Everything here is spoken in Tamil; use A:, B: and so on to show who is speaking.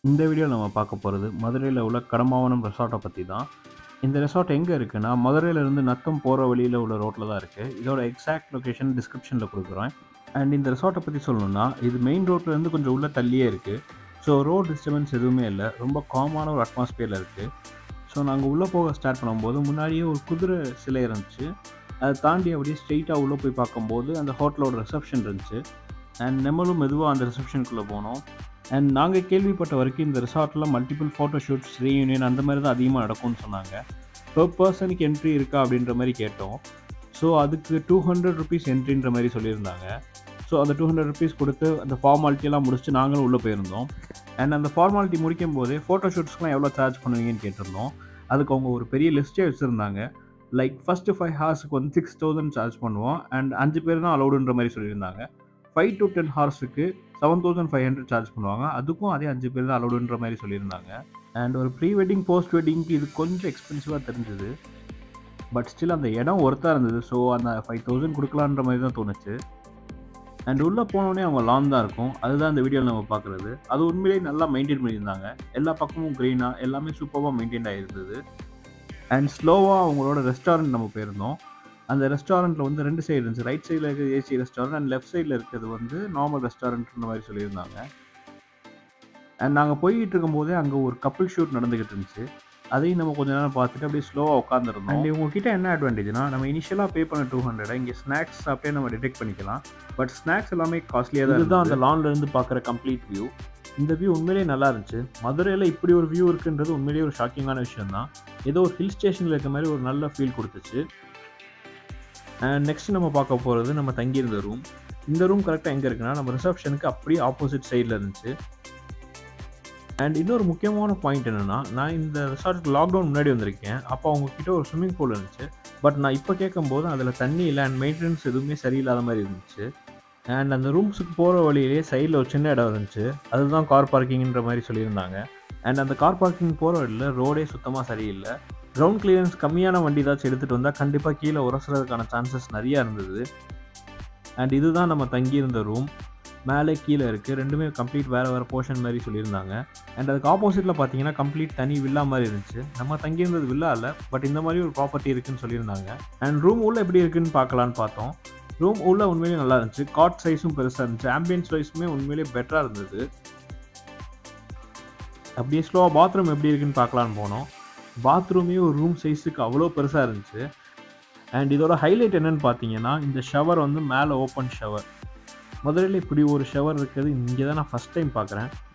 A: இந்த வீடியோவில் நம்ம பார்க்க போகிறது மதுரையில் உள்ள கடமாவனம் ரெசார்ட்டை பற்றி தான் இந்த ரெசார்ட் எங்கே இருக்குன்னா மதுரையிலேருந்து நத்தம் போகிற வழியில் உள்ள ரோட்டில் தான் இருக்குது இதோட எக்ஸாக்ட் லொக்கேஷன் டிஸ்கிரிப்ஷனில் கொடுக்குறேன் அண்ட் இந்த ரெசார்ட்டை பற்றி சொல்லணும்னா இது மெயின் ரோட்லேருந்து கொஞ்சம் உள்ளே தள்ளியே இருக்குது ஸோ ரோட் டிஸ்டர்பன்ஸ் எதுவுமே இல்லை ரொம்ப காமான ஒரு அட்மாஸ்பியரில் இருக்குது ஸோ நாங்கள் உள்ளே போக ஸ்டார்ட் பண்ணும்போது முன்னாடியே ஒரு குதிரை சிலை இருந்துச்சு அதை தாண்டி அப்படியே ஸ்ட்ரெயிட்டாக உள்ளே போய் பார்க்கும்போது அந்த ஹோட்டலோட ரிசப்ஷன் இருந்துச்சு அண்ட் நம்மளும் மெதுவாக அந்த ரிசப்ஷனுக்குள்ளே போனோம் அண்ட் நாங்கள் கேள்விப்பட்ட வரைக்கும் இந்த ரிசார்ட்டில் மல்டிபிள் ஃபோட்டோ ஷூட்ஸ் ரீயூனியன் அந்த மாதிரி தான் அதிகமாக நடக்கும்னு சொன்னாங்க பெர் பர்சனுக்கு என்ட்ரி இருக்கா அப்படின்ற மாதிரி கேட்டோம் ஸோ அதுக்கு டூ ஹண்ட்ரட் ருபீஸ் என்ட்ரின்ற மாதிரி சொல்லியிருந்தாங்க ஸோ அந்த டூ ஹண்ட்ரட் ருபீஸ் கொடுத்து அந்த ஃபார்மாலிட்டியெல்லாம் முடிச்சுட்டு நாங்களும் உள்ளே போயிருந்தோம் அண்ட் அந்த ஃபார்மாலிட்டி முடிக்கும் போதே ஃபோட்டோ ஷூட்ஸ்க்குலாம் எவ்வளோ சார்ஜ் பண்ணுவீங்கன்னு கேட்டிருந்தோம் அதுக்கு அவங்க ஒரு பெரிய லிஸ்ட்டே வச்சுருந்தாங்க லைக் ஃபஸ்ட்டு ஃபைவ் ஹார்ஸுக்கு வந்து சிக்ஸ் தௌசண்ட் சார்ஜ் பண்ணுவோம் அண்ட் அஞ்சு பேர் தான் அலௌடுன்ற மாதிரி சொல்லியிருந்தாங்க ஃபைவ் டு டென் ஹார்ஸுக்கு seven thousand five hundred charge பண்ணுவாங்க அதுக்கும் அதே அஞ்சு பேர் தான் அலௌடுன்ற மாதிரி சொல்லியிருந்தாங்க அண்ட் ஒரு ப்ரீ வெட்டிங் போஸ்ட் வெட்டிங்க்கு இது கொஞ்சம் எக்ஸ்பென்சிவாக தெரிஞ்சுது பட் ஸ்டில் அந்த இடம் ஒர்த்தாக இருந்தது ஸோ அந்த ஃபைவ் தௌசண்ட் கொடுக்கலான்ற மாதிரி தான் தோணுச்சு அண்ட் உள்ளே போனோடனே அவங்க லான் தான் இருக்கும் அதுதான் இந்த வீடியோவில் நம்ம பார்க்குறது அது உண்மையிலேயே நல்லா மெயின்டைன் பண்ணியிருந்தாங்க எல்லா பக்கமும் க்ரீனாக எல்லாமே சூப்பராக மெயின்டைன் ஆகிருந்தது அண்ட் ஸ்லோவாக அவங்களோட ரெஸ்டாரண்ட் நம்ம போயிருந்தோம் அந்த ரெஸ்டாரண்ட்டில் வந்து ரெண்டு சைடு இருந்துச்சு ரைட் சைடில் இருக்கிறது ஏசி ரெஸ்டாரண்ட் அண்ட் லெஃப்ட் சைடில் இருக்கிறது வந்து நார்மல் ரெஸ்டாரண்ட்ன்ற மாதிரி சொல்லியிருந்தாங்க அண்ட் நாங்கள் போய்கிட்டு இருக்கும்போதே அங்கே ஒரு கப்பிள் ஷூட் நடந்துக்கிட்டு இருந்துச்சு அதையும் நம்ம கொஞ்ச நேரம் பார்த்துட்டு அப்படியே ஸ்லோவாக உட்காந்துருந்தோம் அண்ட் இவங்ககிட்ட என்ன அட்வான்டேஜ்னா நம்ம இனிஷியலாக பே பண்ண டூ ஹண்ட்ரட் இங்கே ஸ்நாக்ஸ் அப்படியே நம்ம டிடெக்ட் பண்ணிக்கலாம் பட் ஸ்நாக்ஸ் எல்லாமே காஸ்ட்லியாக தான் இதுதான் அந்த லான்லேருந்து பார்க்குற கம்ப்ளீட் வியூ இந்த வியூ உண்மையிலேயே நல்லா இருந்துச்சு மதுரையில் இப்படி ஒரு வியூ இருக்குன்றது உண்மையிலேயே ஒரு ஷாக்கிங்கான விஷயம் தான் ஏதோ ஒரு ஹில் ஸ்டேஷனில் இருக்க மாதிரி ஒரு நல்ல ஃபீல் கொடுத்துச்சு அண்ட் நெக்ஸ்ட் நம்ம பார்க்க போகிறது நம்ம தங்கியிருந்த ரூம் இந்த ரூம் கரெக்டாக எங்கே இருக்குன்னா நம்ம ரிசப்ஷனுக்கு அப்படியே ஆப்போசிட் சைடில் இருந்துச்சு அண்ட் இன்னொரு முக்கியமான பாயிண்ட் என்னென்னா நான் இந்த ரிசார்ட்டுக்கு லாக்டவுன் முன்னாடி வந்திருக்கேன் அப்போ அவங்கக்கிட்ட ஒரு ஸ்விம்மிங் பூல் இருந்துச்சு பட் நான் இப்போ கேட்கும்போது அதில் தண்ணி இல்லை அண்ட் மெயின்டெனன்ஸ் எதுவுமே சரியில்லாத மாதிரி இருந்துச்சு அண்ட் அந்த ரூம்ஸுக்கு போகிற வழியிலே சைடில் ஒரு சின்ன இடம் இருந்துச்சு அதுதான் கார் பார்க்கிங்ன்ற மாதிரி சொல்லியிருந்தாங்க அண்ட் அந்த கார் பார்க்கிங் போகிற வழியில் ரோடே சுத்தமாக சரியில்லை கிரவுண்ட் கிளியரன்ஸ் கம்மியான வண்டி ஏதாச்சும் எடுத்துகிட்டு வந்தால் கண்டிப்பாக கீழே உரசுறதுக்கான சான்சஸ் நிறையா இருந்தது அண்ட் இதுதான் நம்ம தங்கியிருந்த ரூம் மேலே கீழே இருக்குது ரெண்டுமே கம்ப்ளீட் வேறு வேறு போர்ஷன் மாதிரி சொல்லியிருந்தாங்க அண்ட் அதுக்கு ஆப்போசிட்டில் பார்த்தீங்கன்னா கம்ப்ளீட் தனி வில்லா மாதிரி இருந்துச்சு நம்ம தங்கியிருந்தது வில்லா இல்லை பட் இந்த மாதிரி ஒரு ப்ராப்பர்ட்டி இருக்குன்னு சொல்லியிருந்தாங்க அண்ட் ரூம் உள்ள எப்படி இருக்குன்னு பார்க்கலான்னு பார்த்தோம் ரூம் உள்ள உண்மையிலேயே நல்லா இருந்துச்சு காட் சைஸும் பெருசாக இருந்துச்சு ஆம்பியன்ஸ் வைஸுமே உண்மையிலேயே பெட்டராக இருந்தது அப்படியே ஸ்லோவாக பாத்ரூம் எப்படி இருக்குன்னு பார்க்கலான்னு போனோம் பாத்ரூமே ஒரு ரூம் சைஸுக்கு அவ்வளோ பெருசாக இருந்துச்சு அண்ட் இதோட ஹைலைட் என்னன்னு பார்த்தீங்கன்னா இந்த ஷவர் வந்து மேலே ஓப்பன் ஷவர் மதுரையில் இப்படி ஒரு ஷவர் இருக்கிறது இங்கே தான் நான் ஃபஸ்ட் டைம் பார்க்குறேன்